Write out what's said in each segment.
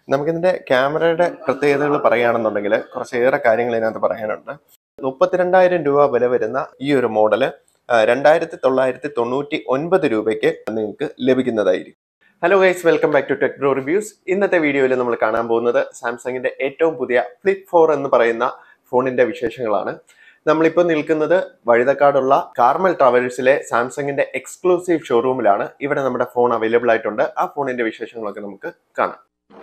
നമുക്കിതിന്റെ ക്യാമറയുടെ പ്രത്യേകതകൾ പറയുകയാണെന്നുണ്ടെങ്കിൽ കുറച്ചേറെ കാര്യങ്ങൾ ഇതിനകത്ത് പറയാനുണ്ട് മുപ്പത്തിരണ്ടായിരം രൂപ വില വരുന്ന ഈ ഒരു മോഡല് രണ്ടായിരത്തി തൊള്ളായിരത്തി തൊണ്ണൂറ്റി ഒൻപത് രൂപയ്ക്ക് നിങ്ങൾക്ക് ലഭിക്കുന്നതായിരിക്കും hello guys welcome back to Techno Reviews ഇന്നത്തെ വീഡിയോയിൽ നമ്മൾ കാണാൻ പോകുന്നത് സാംസങ്ങിന്റെ ഏറ്റവും പുതിയ ഫ്ലിപ്പ് ഫോർ എന്ന് പറയുന്ന ഫോണിന്റെ വിശേഷങ്ങളാണ് നമ്മളിപ്പോൾ നിൽക്കുന്നത് വഴുതക്കാടുള്ള കാർമൽ ട്രാവൽസിലെ സാംസങ്ങിന്റെ എക്സ്ക്ലൂസീവ് ഷോറൂമിലാണ് ഇവിടെ നമ്മുടെ ഫോൺ അവൈലബിൾ ആയിട്ടുണ്ട് ആ ഫോണിന്റെ വിശേഷങ്ങളൊക്കെ നമുക്ക് കാണാം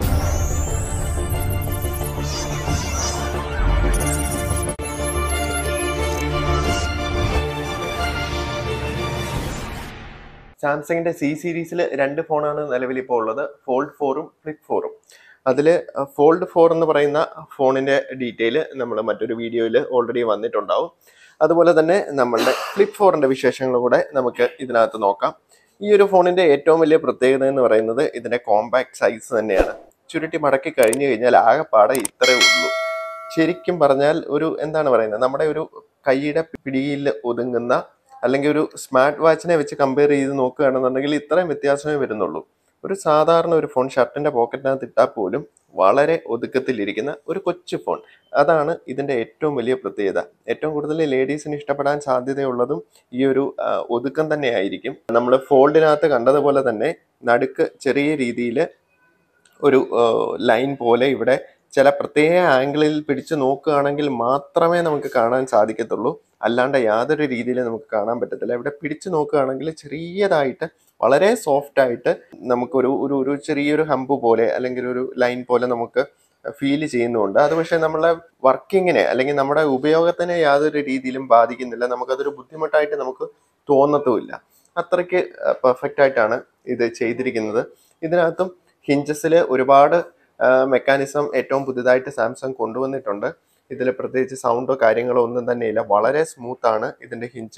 സാംസങ്ങിന്റെ സി സീരീസിൽ രണ്ട് ഫോണാണ് നിലവിൽ ഇപ്പോൾ ഉള്ളത് ഫോൾഡ് ഫോറും ഫ്ലിപ്പ് ഫോറും അതിൽ ഫോൾഡ് ഫോർ എന്ന് പറയുന്ന ഫോണിന്റെ ഡീറ്റെയിൽ നമ്മൾ മറ്റൊരു വീഡിയോയിൽ ഓൾറെഡി വന്നിട്ടുണ്ടാവും അതുപോലെ തന്നെ നമ്മളുടെ ഫ്ലിപ്പ് ഫോറിന്റെ വിശേഷങ്ങൾ കൂടെ നമുക്ക് ഇതിനകത്ത് നോക്കാം ഈ ഒരു ഫോണിന്റെ ഏറ്റവും വലിയ പ്രത്യേകത എന്ന് പറയുന്നത് ഇതിന്റെ കോമ്പാക്ട് സൈസ് തന്നെയാണ് ചുരുട്ടി മടക്കി കഴിഞ്ഞു കഴിഞ്ഞാൽ ആകെപ്പാടെ ഇത്രയേ ഉള്ളൂ ശരിക്കും പറഞ്ഞാൽ ഒരു എന്താണ് പറയുന്നത് നമ്മുടെ ഒരു കൈയുടെ പിടിയിൽ ഒതുങ്ങുന്ന അല്ലെങ്കിൽ ഒരു സ്മാർട്ട് വാച്ചിനെ വെച്ച് കമ്പയർ ചെയ്ത് നോക്കുകയാണെന്നുണ്ടെങ്കിൽ ഇത്രയും വ്യത്യാസമേ വരുന്നുള്ളൂ ഒരു സാധാരണ ഒരു ഫോൺ ഷർട്ടിന്റെ പോക്കറ്റിനകത്ത് ഇട്ടാൽ പോലും വളരെ ഒതുക്കത്തിലിരിക്കുന്ന ഒരു കൊച്ചു ഫോൺ അതാണ് ഇതിന്റെ ഏറ്റവും വലിയ പ്രത്യേകത ഏറ്റവും കൂടുതൽ ലേഡീസിന് ഇഷ്ടപ്പെടാൻ സാധ്യതയുള്ളതും ഈ ഒരു ആ, ഒതുക്കം തന്നെ ആയിരിക്കും നമ്മൾ ഫോൾഡിനകത്ത് കണ്ടതുപോലെ തന്നെ നടുക്ക് ചെറിയ രീതിയിൽ ഒരു ലൈൻ പോലെ ഇവിടെ ചില പ്രത്യേക ആംഗിളിൽ പിടിച്ച് നോക്കുകയാണെങ്കിൽ മാത്രമേ നമുക്ക് കാണാൻ സാധിക്കത്തുള്ളൂ അല്ലാണ്ട് യാതൊരു രീതിയിൽ നമുക്ക് കാണാൻ പറ്റത്തില്ല ഇവിടെ പിടിച്ചു നോക്കുകയാണെങ്കിൽ ചെറിയതായിട്ട് വളരെ സോഫ്റ്റ് ആയിട്ട് നമുക്കൊരു ഒരു ഒരു ചെറിയൊരു ഹമ്പ് പോലെ അല്ലെങ്കിൽ ഒരു ലൈൻ പോലെ നമുക്ക് ഫീൽ ചെയ്യുന്നുണ്ട് അത് പക്ഷേ നമ്മളെ വർക്കിങ്ങിനെ അല്ലെങ്കിൽ നമ്മുടെ ഉപയോഗത്തിനെ യാതൊരു രീതിയിലും ബാധിക്കുന്നില്ല നമുക്കതൊരു ബുദ്ധിമുട്ടായിട്ട് നമുക്ക് തോന്നത്തുമില്ല അത്രയ്ക്ക് പെർഫെക്റ്റ് ആയിട്ടാണ് ഇത് ചെയ്തിരിക്കുന്നത് ഇതിനകത്തും ഹിഞ്ചസിൽ ഒരുപാട് മെക്കാനിസം ഏറ്റവും പുതുതായിട്ട് സാംസങ് കൊണ്ടുവന്നിട്ടുണ്ട് ഇതിൽ പ്രത്യേകിച്ച് സൗണ്ടോ കാര്യങ്ങളോ ഒന്നും തന്നെയില്ല വളരെ സ്മൂത്ത് ആണ് ഇതിൻ്റെ ഹിഞ്ച്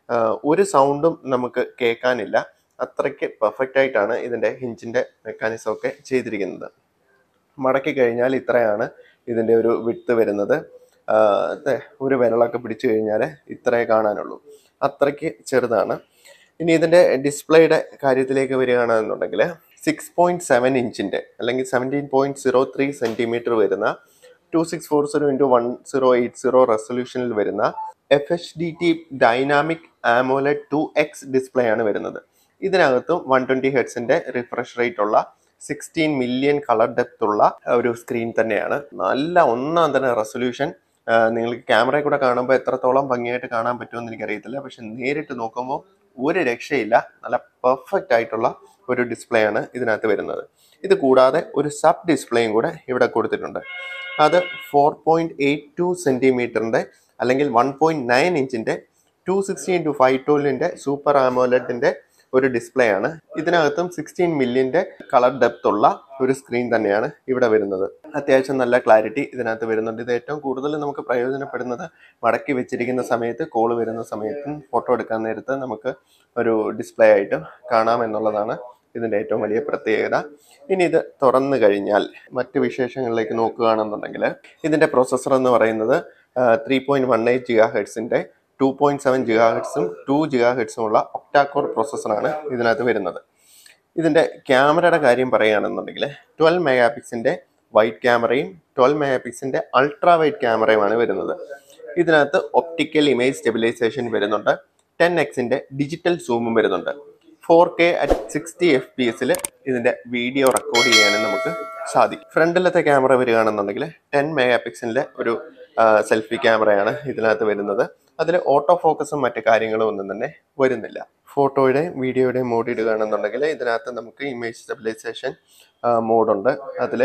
ഒരു സൗണ്ടും നമുക്ക് കേൾക്കാനില്ല അത്രയ്ക്ക് പെർഫെക്റ്റ് ആയിട്ടാണ് ഇതിൻ്റെ ഹിഞ്ചിൻ്റെ മെക്കാനിസം ഒക്കെ ചെയ്തിരിക്കുന്നത് മടക്കി കഴിഞ്ഞാൽ ഇത്രയാണ് ഇതിൻ്റെ ഒരു വിട്ട് വരുന്നത് ആ, ദേ, ഒരു വിരളൊക്കെ പിടിച്ചു കഴിഞ്ഞാൽ ഇത്രേ കാണാനുള്ളൂ അത്രയ്ക്ക് ചെറുതാണ് ഇനി ഇതിൻ്റെ ഡിസ്പ്ലേയുടെ കാര്യത്തിലേക്ക് വരികയാണെന്നുണ്ടെങ്കിൽ സിക്സ് പോയിന്റ് സെവൻ ഇഞ്ചിൻ്റെ അല്ലെങ്കിൽ seventeen point zero three centimetre വരുന്ന two six four zero into one zero eight zero റെസൊല്യൂഷനിൽ വരുന്ന F H D T dynamic AMOLED two X display ആണ് വരുന്നത് ഇതിനകത്തും വൺ ട്വൻറ്റി ഹെഡ്സിൻ്റെ റിഫ്രഷ് റേറ്റ് ഉള്ള സിക്സ്റ്റീൻ മില്യൺ കളർ ഡെപ്ത് ഉള്ള ഒരു സ്ക്രീൻ തന്നെയാണ് നല്ല ഒന്നാം തന്നെ റെസൊല്യൂഷൻ നിങ്ങൾക്ക് ക്യാമറയിൽ കൂടെ കാണുമ്പോൾ എത്രത്തോളം ഭംഗിയായിട്ട് കാണാൻ പറ്റുമെന്ന് എനിക്കറിയത്തില്ല പക്ഷെ നേരിട്ട് നോക്കുമ്പോൾ ഒരു രക്ഷയില്ല നല്ല പെർഫെക്റ്റ് ആയിട്ടുള്ള ഒരു ഡിസ്പ്ലേ ആണ് ഇതിനകത്ത് വരുന്നത് ഇത് കൂടാതെ ഒരു സബ് ഡിസ്പ്ലേയും കൂടെ ഇവിടെ കൊടുത്തിട്ടുണ്ട് അത് ഫോർ പോയിന്റ് എയ്റ്റ് ടു സെൻറ്റിമീറ്ററിൻ്റെ അല്ലെങ്കിൽ വൺ പോയിന്റ് നയൻ ഇഞ്ചിൻ്റെ ടു സിക്സ്റ്റി ഇൻറ്റു ഫൈവ് ട്വൽവിൻ്റെ സൂപ്പർ ആമോലഡിൻ്റെ ഒരു ഡിസ്പ്ലേ ആണ് ഇതിനകത്തും സിക്സ്റ്റീൻ മില്യൻ്റെ കളർ ഡെപ്ത് ഉള്ള ഒരു സ്ക്രീൻ തന്നെയാണ് ഇവിടെ വരുന്നത് അത്യാവശ്യം നല്ല ക്ലാരിറ്റി ഇതിനകത്ത് വരുന്നുണ്ട് ഇത് ഏറ്റവും കൂടുതൽ നമുക്ക് പ്രയോജനപ്പെടുന്നത് മടക്കി വെച്ചിരിക്കുന്ന സമയത്ത് കോൾ വരുന്ന സമയത്തും ഫോട്ടോ എടുക്കാൻ നേരത്ത് നമുക്ക് ഒരു ഡിസ്പ്ലേ ആയിട്ട് കാണാം എന്നുള്ളതാണ് ഇതിൻ്റെ ഏറ്റവും വലിയ പ്രത്യേകത ഇനി ഇത് തുറന്നു കഴിഞ്ഞാൽ മറ്റ് വിശേഷങ്ങളിലേക്ക് നോക്കുകയാണെന്നുണ്ടെങ്കിൽ ഇതിൻ്റെ പ്രോസസ്സർ എന്ന് പറയുന്നത് three point one eight giga ഹെഡ്സിൻ്റെ ടു പോയിന്റ് സെവൻ ജിഗാ ഹെഡ്സും ടു ജിഗാ ഹെഡ്സും ഉള്ള ഒക്ടാക്കോർ പ്രോസസ്സറാണ് ഇതിനകത്ത് വരുന്നത് ഇതിൻ്റെ ക്യാമറയുടെ കാര്യം പറയുകയാണെന്നുണ്ടെങ്കിൽ ട്വൽവ് മെഗാ പിക്സിൻ്റെ വൈറ്റ് ക്യാമറയും ട്വൽവ് മെഗാ പിക്സിൻ്റെ അൾട്രാ വൈറ്റ് ക്യാമറയുമാണ് വരുന്നത് ഇതിനകത്ത് ഒപ്റ്റിക്കൽ ഇമേജ് സ്റ്റെബിലൈസേഷൻ വരുന്നുണ്ട് ടെൻ എക്സിൻ്റെ ഡിജിറ്റൽ സൂമും വരുന്നുണ്ട് four K at sixty F P എസിൽ ഇതിൻ്റെ വീഡിയോ റെക്കോർഡ് ചെയ്യാനും നമുക്ക് സാധിക്കും ഫ്രണ്ടിലത്തെ ക്യാമറ വരികയാണെന്നുണ്ടെങ്കിൽ ടെൻ മെഗാ പിക്സലിൻ്റെ ഒരു സെൽഫി ക്യാമറയാണ് ഇതിനകത്ത് വരുന്നത് അതിൽ ഓട്ടോ ഫോക്കസും മറ്റു കാര്യങ്ങളും ഒന്നും തന്നെ വരുന്നില്ല ഫോട്ടോയുടെയും വീഡിയോയുടെയും മോഡ് ഇടുകയാണെന്നുണ്ടെങ്കിൽ ഇതിനകത്ത് നമുക്ക് ഇമേജ് സ്റ്റെബിലൈസേഷൻ മോഡുണ്ട് അതിൽ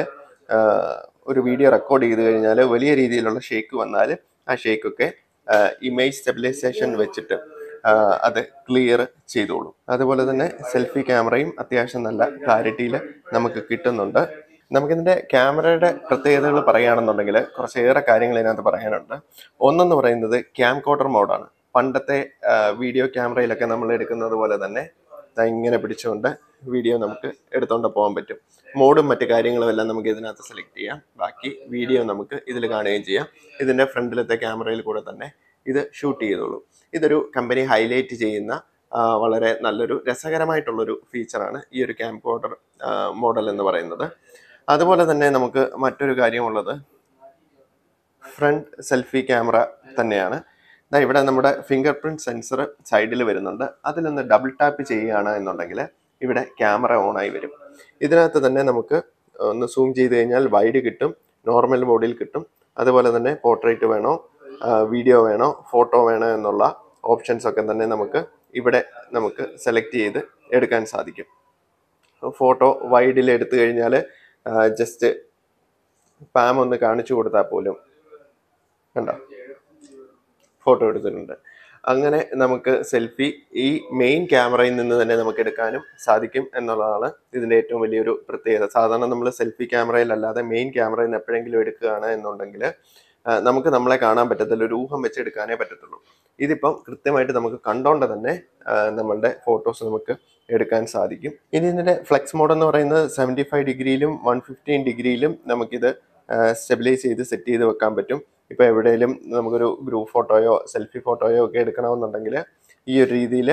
ഒരു വീഡിയോ റെക്കോർഡ് ചെയ്ത് കഴിഞ്ഞാൽ വലിയ രീതിയിലുള്ള ഷേക്ക് വന്നാൽ ആ ഷേക്കൊക്കെ ഇമേജ് സ്റ്റെബിലൈസേഷൻ വെച്ചിട്ട് ആ, അത് ക്ലിയർ ചെയ്തോളും അതുപോലെ തന്നെ സെൽഫി ക്യാമറയും അത്യാവശ്യം നല്ല ക്ലാരിറ്റിയിൽ നമുക്ക് കിട്ടുന്നുണ്ട് നമുക്കിതിൻ്റെ ക്യാമറയുടെ പ്രത്യേകതകൾ പറയുകയാണെന്നുണ്ടെങ്കിൽ കുറച്ചേറെ കാര്യങ്ങൾ ഇതിനകത്ത് പറയാനുണ്ട് ഒന്നെന്ന് പറയുന്നത് ക്യാം കോട്ടർ മോഡാണ് പണ്ടത്തെ വീഡിയോ ക്യാമറയിലൊക്കെ നമ്മൾ എടുക്കുന്നത് പോലെ തന്നെ ദാ ഇങ്ങനെ പിടിച്ചുകൊണ്ട് വീഡിയോ നമുക്ക് എടുത്തുകൊണ്ട് പോകാൻ പറ്റും മോഡും മറ്റു കാര്യങ്ങളും എല്ലാം നമുക്ക് ഇതിനകത്ത് സെലക്ട് ചെയ്യാം ബാക്കി വീഡിയോ നമുക്ക് ഇതിൽ കാണുകയും ചെയ്യാം ഇതിൻ്റെ ഫ്രണ്ടിലത്തെ ക്യാമറയിൽ കൂടെ തന്നെ ഇത് ഷൂട്ട് ചെയ്തോളൂ ഇതൊരു കമ്പനി ഹൈലൈറ്റ് ചെയ്യുന്ന ആ, വളരെ നല്ലൊരു രസകരമായിട്ടുള്ളൊരു ഫീച്ചറാണ് ഈ ഒരു ക്യാം കോഡർ മോഡൽ എന്ന് പറയുന്നത് അതുപോലെ തന്നെ നമുക്ക് മറ്റൊരു കാര്യമുള്ളത് ഫ്രണ്ട് സെൽഫി ക്യാമറ തന്നെയാണ് ദാ ഇവിടെ നമ്മുടെ ഫിംഗർ പ്രിന്റ് സെൻസർ സൈഡിൽ വരുന്നുണ്ട് അതിലൊന്ന് ഡബിൾ ടാപ്പ് ചെയ്യുകയാണ് എന്നുണ്ടെങ്കിൽ ഇവിടെ ക്യാമറ ഓൺ ആയി വരും ഇതിനകത്ത് തന്നെ നമുക്ക് ഒന്ന് സൂം ചെയ്ത് കഴിഞ്ഞാൽ വൈഡ് കിട്ടും നോർമൽ മോഡിൽ കിട്ടും അതുപോലെ തന്നെ പോർട്രേറ്റ് വേണോ വീഡിയോ വേണോ ഫോട്ടോ വേണോ എന്നുള്ള ഓപ്ഷൻസ് ഒക്കെ തന്നെ നമുക്ക് ഇവിടെ നമുക്ക് സെലക്ട് ചെയ്ത് എടുക്കാൻ സാധിക്കും ഫോട്ടോ വൈഡിൽ എടുത്തു കഴിഞ്ഞാൽ ജസ്റ്റ് പാം ഒന്ന് കാണിച്ചു കൊടുത്താൽ പോലും കണ്ടോ ഫോട്ടോ എടുത്തിട്ടുണ്ട് അങ്ങനെ നമുക്ക് സെൽഫി ഈ മെയിൻ ക്യാമറയിൽ നിന്ന് തന്നെ നമുക്ക് എടുക്കാനും സാധിക്കും എന്നുള്ളതാണ് ഇതിൻ്റെ ഏറ്റവും വലിയൊരു പ്രത്യേകത സാധാരണ നമ്മൾ സെൽഫി ക്യാമറയിലല്ലാതെ മെയിൻ ക്യാമറയിൽ നിന്ന് എപ്പോഴെങ്കിലും എടുക്കുകയാണ് എന്നുണ്ടെങ്കിൽ ആ, നമുക്ക് നമ്മളെ കാണാൻ പറ്റത്തില്ല ഒരു ഊഹം വെച്ച് എടുക്കാനേ പറ്റത്തുള്ളൂ ഇതിപ്പം കൃത്യമായിട്ട് നമുക്ക് കണ്ടോണ്ട് തന്നെ ആ, നമ്മളുടെ ഫോട്ടോസ് നമുക്ക് എടുക്കാൻ സാധിക്കും ഇനി ഇതിൻ്റെ ഫ്ലെക്സ് മോഡ് എന്ന് പറയുന്നത് സെവൻറ്റി ഫൈവ് ഡിഗ്രിയിലും വൺ ഫിഫ്റ്റീൻ ഡിഗ്രിയിലും നമുക്കിത് സ്റ്റെബിലൈസ് ചെയ്ത് സെറ്റ് ചെയ്ത് വെക്കാൻ പറ്റും ഇപ്പോൾ എവിടെയെങ്കിലും നമുക്കൊരു ഗ്രൂപ്പ് ഫോട്ടോയോ സെൽഫി ഫോട്ടോയോ ഒക്കെ എടുക്കണമെന്നുണ്ടെങ്കിൽ ഈ ഒരു രീതിയിൽ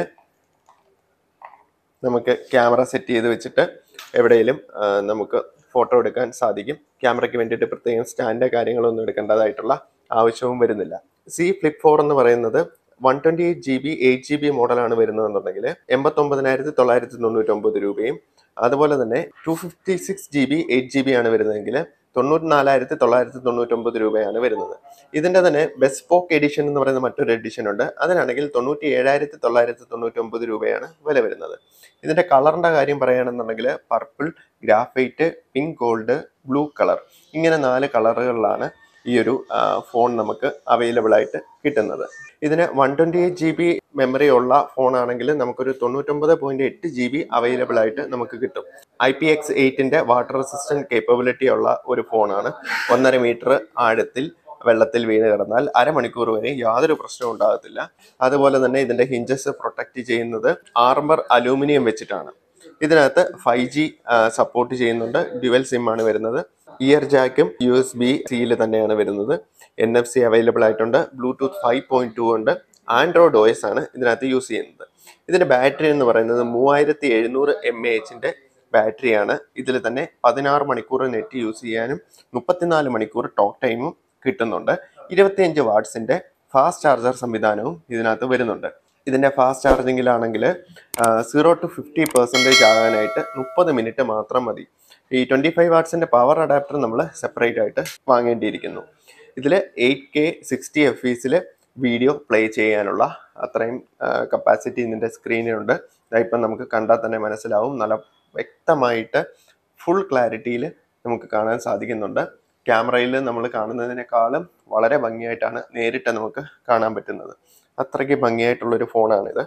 നമുക്ക് ക്യാമറ സെറ്റ് ചെയ്ത് വെച്ചിട്ട് എവിടെയെങ്കിലും ആ, നമുക്ക് ഫോട്ടോ എടുക്കാൻ സാധിക്കും ക്യാമറയ്ക്ക് വേണ്ടിയിട്ട് പ്രത്യേകം സ്റ്റാൻഡ് കാര്യങ്ങളൊന്നും എടുക്കേണ്ടതായിട്ടുള്ള ആവശ്യവും വരുന്നില്ല സി ഫ്ലിപ്പ് ഫോർ എന്ന് പറയുന്നത് one twenty eight G B eight G B മോഡലാണ് വരുന്നതെന്നുണ്ടെങ്കിൽ എൺപത്തൊമ്പതിനായിരത്തി തൊള്ളായിരത്തി തൊണ്ണൂറ്റൊമ്പത് രൂപയും അതുപോലെ തന്നെ two fifty six G B eight G B ആണ് വരുന്നതെങ്കിൽ തൊണ്ണൂറ്റി നാലായിരത്തി തൊള്ളായിരത്തി തൊണ്ണൂറ്റൊമ്പത് രൂപയാണ് വരുന്നത് ഇതിന്റെ തന്നെ ബെസ്പോക്ക് എഡിഷൻ എന്ന് പറയുന്ന മറ്റൊരു എഡിഷൻ ഉണ്ട് അതിനാണെങ്കിൽ തൊണ്ണൂറ്റി ഏഴായിരത്തി തൊള്ളായിരത്തി തൊണ്ണൂറ്റൊമ്പത് രൂപയാണ് വില വരുന്നത് ഇതിന്റെ കളറിന്റെ കാര്യം പറയുകയാണെന്നുണ്ടെങ്കിൽ purple graphite pink gold blue colour ഇങ്ങനെ നാല് കളറുകളിലാണ് ഈ ഒരു ഫോൺ നമുക്ക് അവൈലബിൾ ആയിട്ട് കിട്ടുന്നത് ഇതിന് one twenty eight G B memory ഉള്ള ഫോൺ ആണെങ്കിൽ നമുക്കൊരു തൊണ്ണൂറ്റൊമ്പത് പോയിന്റ് എട്ട് ജി ബി അവൈലബിൾ ആയിട്ട് നമുക്ക് കിട്ടും ഐ പി എക്സ് എയ്റ്റിന്റെ വാട്ടർ റെസിസ്റ്റന്റ് കേപ്പബിലിറ്റി ഉള്ള ഒരു ഫോണാണ് ഒന്നര മീറ്റർ ആഴത്തിൽ വെള്ളത്തിൽ വീണ് കിടന്നാൽ അരമണിക്കൂർ വരെ യാതൊരു പ്രശ്നവും ഉണ്ടാകത്തില്ല അതുപോലെ തന്നെ ഇതിന്റെ ഹിഞ്ചസ് പ്രൊട്ടക്ട് ചെയ്യുന്നത് ആർമർ അലൂമിനിയം വെച്ചിട്ടാണ് ഇതിനകത്ത് ഫൈവ് ജി സപ്പോർട്ട് ചെയ്യുന്നുണ്ട് ഡ്യുവൽ സിം ആണ് വരുന്നത് ഇയർ ജാക്കും യു എസ് ബി സിയിൽ തന്നെയാണ് വരുന്നത് എൻ എഫ് സി അവൈലബിൾ ആയിട്ടുണ്ട് ബ്ലൂടൂത്ത് ഫൈവ് പോയിന്റ് ടു ഉണ്ട് ആൻഡ്രോയിഡ് OS ആണ് ഇതിനകത്ത് യൂസ് ചെയ്യുന്നത് ഇതിന്റെ ബാറ്ററി എന്ന് പറയുന്നത് മൂവായിരത്തി എഴുന്നൂറ് എം എ എച്ചിന്റെ ബാറ്ററിയാണ് ഇതിൽ തന്നെ പതിനാറ് മണിക്കൂർ നെറ്റ് യൂസ് ചെയ്യാനും മുപ്പത്തിനാല് മണിക്കൂർ ടോക്ക് ടൈമും കിട്ടുന്നുണ്ട് ഇരുപത്തിയഞ്ച് വാട്ട്സിന്റെ ഫാസ്റ്റ് ചാർജർ സംവിധാനവും ഇതിനകത്ത് വരുന്നുണ്ട് ഇതിന്റെ ഫാസ്റ്റ് ചാർജിങ്ങിലാണെങ്കിൽ സീറോ ടു ഫിഫ്റ്റി പെർസെൻറ്റേജ് ആകാനായിട്ട് മുപ്പത് മിനിറ്റ് മാത്രം മതി ഈ ട്വൻറ്റി ഫൈവ് വാട്ട്സിന്റെ പവർ അഡാപ്റ്റർ നമ്മൾ സെപ്പറേറ്റ് ആയിട്ട് വാങ്ങേണ്ടിയിരിക്കുന്നു ഇതിൽ എയ്റ്റ് കെ സിക്സ്റ്റി എഫ് ഈസിൽ വീഡിയോ പ്ലേ ചെയ്യാനുള്ള അത്രയും കപ്പാസിറ്റി ഇതിൻ്റെ സ്ക്രീനിനുണ്ട് ഇപ്പം നമുക്ക് കണ്ടാൽ തന്നെ മനസ്സിലാവും നല്ല വ്യക്തമായിട്ട് ഫുൾ ക്ലാരിറ്റിയിൽ നമുക്ക് കാണാൻ സാധിക്കുന്നുണ്ട് ക്യാമറയിൽ നമ്മൾ കാണുന്നതിനേക്കാളും വളരെ ഭംഗിയായിട്ടാണ് നേരിട്ട് നമുക്ക് കാണാൻ പറ്റുന്നത് അത്രയ്ക്ക് ഭംഗിയായിട്ടുള്ളൊരു ഫോണാണിത്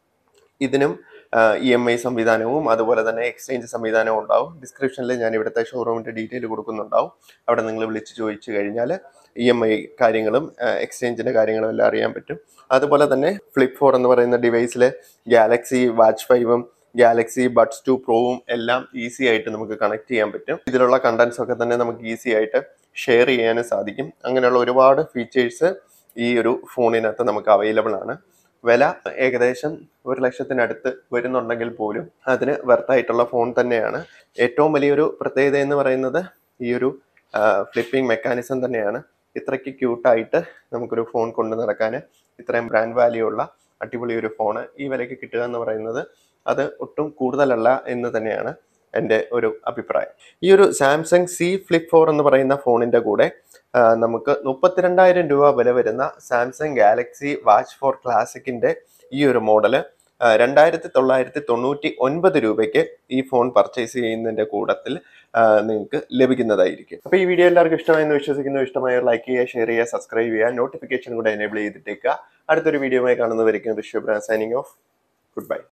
ഇതിനും ഇ എം ഐ സംവിധാനവും അതുപോലെ തന്നെ എക്സ്ചേഞ്ച് സംവിധാനവും ഉണ്ടാവും ഡിസ്ക്രിപ്ഷനിൽ ഞാൻ ഇവിടുത്തെ ഷോറൂമിൻ്റെ ഡീറ്റെയിൽ കൊടുക്കുന്നുണ്ടാവും അവിടെ നിങ്ങൾ വിളിച്ച് ചോദിച്ചു കഴിഞ്ഞാൽ ഇ എം ഐ കാര്യങ്ങളും എക്സ്ചേഞ്ചിൻ്റെ കാര്യങ്ങളും എല്ലാം അറിയാൻ പറ്റും അതുപോലെ തന്നെ ഫ്ലിപ്പ് ഫോർ എന്ന് പറയുന്ന ഡിവൈസിൽ ഗാലക്സി വാച്ച് ഫൈവും ഗാലക്സി ബഡ്സ് ടു പ്രോവും എല്ലാം ഈസി ആയിട്ട് നമുക്ക് കണക്ട് ചെയ്യാൻ പറ്റും ഇതിലുള്ള കണ്ടന്റ്സ് ഒക്കെ തന്നെ നമുക്ക് ഈസി ആയിട്ട് ഷെയർ ചെയ്യാനും സാധിക്കും അങ്ങനെയുള്ള ഒരുപാട് ഫീച്ചേഴ്സ് ഈ ഒരു ഫോണിനകത്ത് നമുക്ക് അവൈലബിൾ ആണ് വില ഏകദേശം ഒരു ലക്ഷത്തിനടുത്ത് വരുന്നുണ്ടെങ്കിൽ പോലും അതിന് വെർത്തായിട്ടുള്ള ഫോൺ തന്നെയാണ് ഏറ്റവും വലിയൊരു പ്രത്യേകത എന്ന് പറയുന്നത് ഈ ഒരു ഫ്ലിപ്പിംഗ് മെക്കാനിസം തന്നെയാണ് ഇത്രയ്ക്ക് ക്യൂട്ടായിട്ട് നമുക്കൊരു ഫോൺ കൊണ്ടു നടക്കാൻ ഇത്രയും ബ്രാൻഡ് വാല്യൂ ഉള്ള അടിപൊളി ഒരു ഫോണ് ഈ വിലയ്ക്ക് കിട്ടുക എന്ന് പറയുന്നത് അത് ഒട്ടും കൂടുതലല്ല എന്ന് തന്നെയാണ് എൻ്റെ ഒരു അഭിപ്രായം ഈ ഒരു സാംസങ് സി ഫ്ലിപ്പ് ഫോർ എന്ന് പറയുന്ന ഫോണിൻ്റെ കൂടെ ആ, നമുക്ക് മുപ്പത്തിരണ്ടായിരം രൂപ വില വരുന്ന സാംസങ് ഗാലക്സി വാച്ച് ഫോർ ക്ലാസിക്കിൻ്റെ ഈ ഒരു മോഡല് രണ്ടായിരത്തി തൊള്ളായിരത്തി തൊണ്ണൂറ്റി ഒൻപത് രൂപയ്ക്ക് ഈ ഫോൺ പർച്ചേസ് ചെയ്യുന്നതിൻ്റെ കൂട്ടത്തിൽ ആ, നിങ്ങൾക്ക് ലഭിക്കുന്നതായിരിക്കും അപ്പോൾ ഈ വീഡിയോ എല്ലാവർക്കും ഇഷ്ടമായെന്ന് വിശ്വസിക്കുന്നു ഇഷ്ടമായ ലൈക്ക് ചെയ്യുക ഷെയർ ചെയ്യുക സബ്സ്ക്രൈബ് ചെയ്യുക നോട്ടിഫിക്കേഷൻ കൂടെ എനേബിൾ ചെയ്തിട്ടേക്കുക അടുത്തൊരു വീഡിയോയുമായി കാണുന്നവരിക്കും ഋഷ്യബ്രാൻ സൈനിങ് ഓഫ് ഗുഡ് ബൈ